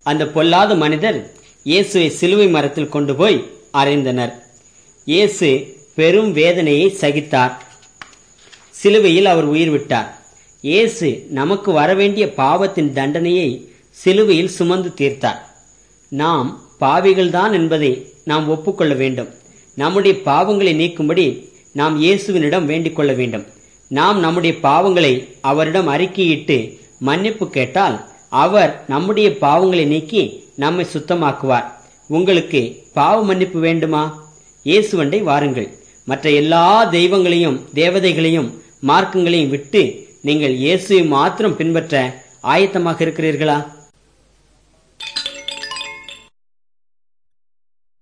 அந்த பொல்லாத மனிதர் இயேசுவை சிலுவை மரத்தில் கொண்டு போய் அறைந்தனர் இயேசு பெரும் வேதனையை சகித்தார் சிலுவையில் அவர் உயிர் விட்டார் இயேசு நமக்கு வரவேண்டிய பாவத்தின் தண்டனையை சிலுவையில் சுமந்து தீர்த்தார் நாம் பாவிகள்தான் என்பதை நாம் ஒப்புக்கொள்ள வேண்டும் நம்முடைய பாவங்களை நீக்கும்படி நாம் இயேசுவினிடம் வேண்டிக் கொள்ள வேண்டும் நாம் நம்முடைய பாவங்களை அவரிடம் அறிக்கையிட்டு மன்னிப்பு கேட்டால் அவர் நம்முடைய பாவங்களை நீக்கி நம்மை சுத்தமாக்குவார் உங்களுக்கு பாவ மன்னிப்பு வேண்டுமா இயேசுவண்டை வாருங்கள் மற்ற எல்லா தெய்வங்களையும் தேவதைகளையும் மார்க்கங்களையும் விட்டு நீங்கள் இயேசுவை மாத்திரம் பின்பற்ற ஆயத்தமாக இருக்கிறீர்களா